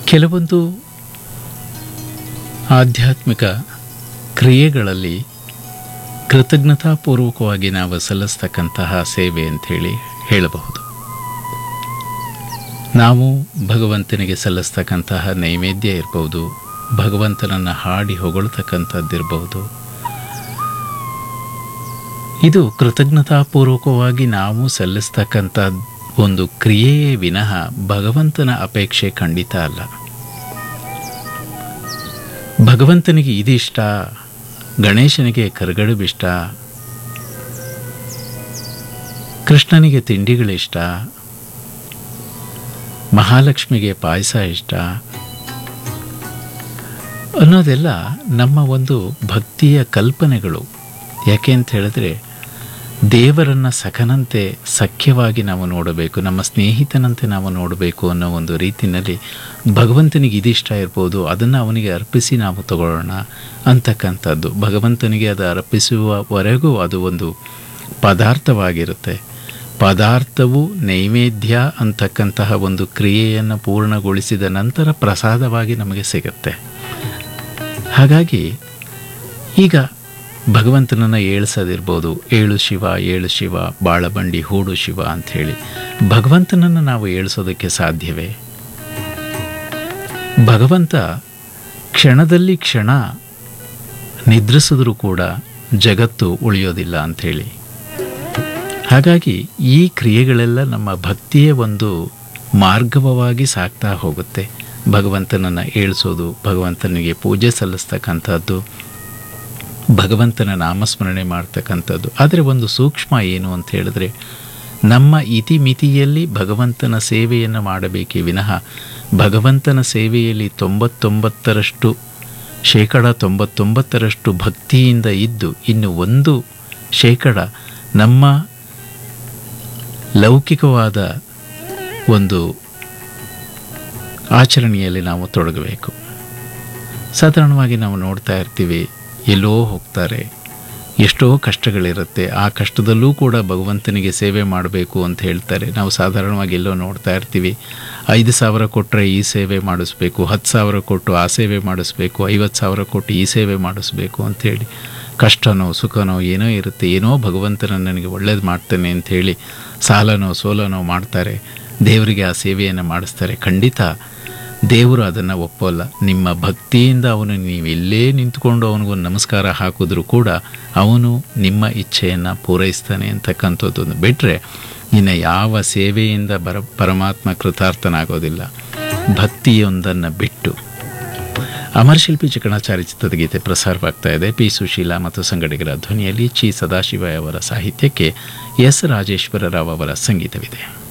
ಕೆಲವೊಂದು ಆಧ್ಯಾತ್ಮಿಕ ಕ್ರಿಯೆಗಳಲ್ಲಿ ಕೃತಜ್ಞತಾಪೂರ್ವಕವಾಗಿ ನಾವು ಸಲ್ಲಿಸ್ತಕ್ಕಂತಹ ಸೇವೆ ಅಂಥೇಳಿ ಹೇಳಬಹುದು ನಾವು ಭಗವಂತನಿಗೆ ಸಲ್ಲಿಸ್ತಕ್ಕಂತಹ ನೈವೇದ್ಯ ಇರ್ಬೋದು ಭಗವಂತನನ್ನು ಹಾಡಿ ಹೊಗಳ್ತಕ್ಕಂಥದ್ದಿರಬಹುದು ಇದು ಕೃತಜ್ಞತಾಪೂರ್ವಕವಾಗಿ ನಾವು ಸಲ್ಲಿಸ್ತಕ್ಕಂಥ ಒಂದು ಕ್ರಿಯೆಯೇ ವಿನಃ ಭಗವಂತನ ಅಪೇಕ್ಷೆ ಖಂಡಿತ ಅಲ್ಲ ಭಗವಂತನಿಗೆ ಇದಿಷ್ಟ ಗಣೇಶನಿಗೆ ಕರಗಡುಬಿಷ್ಟ ಕೃಷ್ಣನಿಗೆ ತಿಂಡಿಗಳಿಷ್ಟ ಮಹಾಲಕ್ಷ್ಮಿಗೆ ಪಾಯಸ ಇಷ್ಟ ಅನ್ನೋದೆಲ್ಲ ನಮ್ಮ ಒಂದು ಭಕ್ತಿಯ ಕಲ್ಪನೆಗಳು ಯಾಕೆ ಅಂತ ಹೇಳಿದ್ರೆ ದೇವರನ್ನು ಸಖನಂತೆ ಸಖ್ಯವಾಗಿ ನಾವು ನೋಡಬೇಕು ನಮ್ಮ ಸ್ನೇಹಿತನಂತೆ ನಾವು ನೋಡಬೇಕು ಅನ್ನೋ ಒಂದು ರೀತಿಯಲ್ಲಿ ಭಗವಂತನಿಗೆ ಇದಿಷ್ಟ ಇರ್ಬೋದು ಅದನ್ನು ಅವನಿಗೆ ಅರ್ಪಿಸಿ ನಾವು ತಗೊಳ್ಳೋಣ ಅಂತಕ್ಕಂಥದ್ದು ಭಗವಂತನಿಗೆ ಅದು ಅರ್ಪಿಸುವವರೆಗೂ ಅದು ಒಂದು ಪದಾರ್ಥವಾಗಿರುತ್ತೆ ಪದಾರ್ಥವು ನೈವೇದ್ಯ ಅಂತಕ್ಕಂತಹ ಒಂದು ಕ್ರಿಯೆಯನ್ನು ಪೂರ್ಣಗೊಳಿಸಿದ ನಂತರ ಪ್ರಸಾದವಾಗಿ ನಮಗೆ ಸಿಗುತ್ತೆ ಹಾಗಾಗಿ ಈಗ ಭಗವಂತನನ್ನು ಏಳಿಸೋದಿರ್ಬೋದು ಏಳು ಶಿವ ಏಳು ಶಿವ ಬಾಳಬಂಡಿ ಹೂಡು ಶಿವ ಅಂಥೇಳಿ ಭಗವಂತನನ್ನು ನಾವು ಏಳಿಸೋದಕ್ಕೆ ಸಾಧ್ಯವೇ ಭಗವಂತ ಕ್ಷಣದಲ್ಲಿ ಕ್ಷಣ ನಿದ್ರಿಸಿದ್ರೂ ಕೂಡ ಜಗತ್ತು ಉಳಿಯೋದಿಲ್ಲ ಅಂಥೇಳಿ ಹಾಗಾಗಿ ಈ ಕ್ರಿಯೆಗಳೆಲ್ಲ ನಮ್ಮ ಭಕ್ತಿಯ ಒಂದು ಮಾರ್ಗವವಾಗಿ ಸಾಗ್ತಾ ಹೋಗುತ್ತೆ ಭಗವಂತನನ್ನು ಏಳಿಸೋದು ಭಗವಂತನಿಗೆ ಪೂಜೆ ಸಲ್ಲಿಸ್ತಕ್ಕಂಥದ್ದು ಭಗವಂತನ ನಾಮಸ್ಮರಣೆ ಮಾಡ್ತಕ್ಕಂಥದ್ದು ಆದರೆ ಒಂದು ಸೂಕ್ಷ್ಮ ಏನು ಅಂತ ಹೇಳಿದ್ರೆ ನಮ್ಮ ಇತಿಮಿತಿಯಲ್ಲಿ ಭಗವಂತನ ಸೇವೆಯನ್ನು ಮಾಡಬೇಕೇ ವಿನಃ ಭಗವಂತನ ಸೇವೆಯಲ್ಲಿ ತೊಂಬತ್ತೊಂಬತ್ತರಷ್ಟು ಶೇಕಡ ತೊಂಬತ್ತೊಂಬತ್ತರಷ್ಟು ಭಕ್ತಿಯಿಂದ ಇದ್ದು ಇನ್ನು ಒಂದು ಶೇಕಡ ನಮ್ಮ ಲೌಕಿಕವಾದ ಒಂದು ಆಚರಣೆಯಲ್ಲಿ ನಾವು ತೊಡಗಬೇಕು ಸಾಧಾರಣವಾಗಿ ನಾವು ನೋಡ್ತಾ ಇರ್ತೀವಿ ಎಲ್ಲೋ ಹೋಗ್ತಾರೆ ಎಷ್ಟೋ ಕಷ್ಟಗಳಿರುತ್ತೆ ಆ ಕಷ್ಟದಲ್ಲೂ ಕೂಡ ಭಗವಂತನಿಗೆ ಸೇವೆ ಮಾಡಬೇಕು ಅಂತ ಹೇಳ್ತಾರೆ ನಾವು ಸಾಧಾರಣವಾಗಿ ಎಲ್ಲೋ ನೋಡ್ತಾ ಇರ್ತೀವಿ ಐದು ಸಾವಿರ ಕೊಟ್ಟರೆ ಈ ಸೇವೆ ಮಾಡಿಸ್ಬೇಕು ಹತ್ತು ಸಾವಿರ ಕೊಟ್ಟು ಆ ಸೇವೆ ಮಾಡಿಸ್ಬೇಕು ಐವತ್ತು ಸಾವಿರ ಕೊಟ್ಟು ಈ ಸೇವೆ ಮಾಡಿಸ್ಬೇಕು ಅಂಥೇಳಿ ಕಷ್ಟನೋ ಸುಖನೋ ಏನೋ ಇರುತ್ತೆ ಏನೋ ಭಗವಂತನ ನನಗೆ ಒಳ್ಳೇದು ಮಾಡ್ತಾನೆ ಅಂಥೇಳಿ ಸಾಲನೋ ಸೋಲನೋ ಮಾಡ್ತಾರೆ ದೇವರಿಗೆ ಆ ಸೇವೆಯನ್ನು ಮಾಡಿಸ್ತಾರೆ ಖಂಡಿತ ದೇವರು ಅದನ್ನು ಒಪ್ಪೋಲ್ಲ ನಿಮ್ಮ ಭಕ್ತಿಯಿಂದ ಅವನು ನೀವು ಎಲ್ಲೇ ನಿಂತ್ಕೊಂಡು ಅವನಿಗೊಂದು ನಮಸ್ಕಾರ ಹಾಕಿದ್ರೂ ಕೂಡ ಅವನು ನಿಮ್ಮ ಇಚ್ಛೆಯನ್ನು ಪೂರೈಸ್ತಾನೆ ಅಂತಕ್ಕಂಥದ್ದನ್ನು ಬಿಟ್ಟರೆ ಇನ್ನು ಯಾವ ಸೇವೆಯಿಂದ ಬರ ಪರಮಾತ್ಮ ಕೃತಾರ್ಥನಾಗೋದಿಲ್ಲ ಭಕ್ತಿಯೊಂದನ್ನು ಬಿಟ್ಟು ಅಮರಶಿಲ್ಪಿ ಚಿಕಣಾಚಾರ್ಯ ಚಿತ್ರದ ಗೀತೆ ಪ್ರಸಾರವಾಗ್ತಾ ಇದೆ ಪಿ ಸುಶೀಲಾ ಮತ್ತು ಸಂಗಡಿಗರ ಧ್ವನಿಯಲ್ಲಿ ಚಿ ಸದಾಶಿವ ಅವರ ಸಾಹಿತ್ಯಕ್ಕೆ ಎಸ್ ರಾಜೇಶ್ವರ ರಾವ್ ಅವರ ಸಂಗೀತವಿದೆ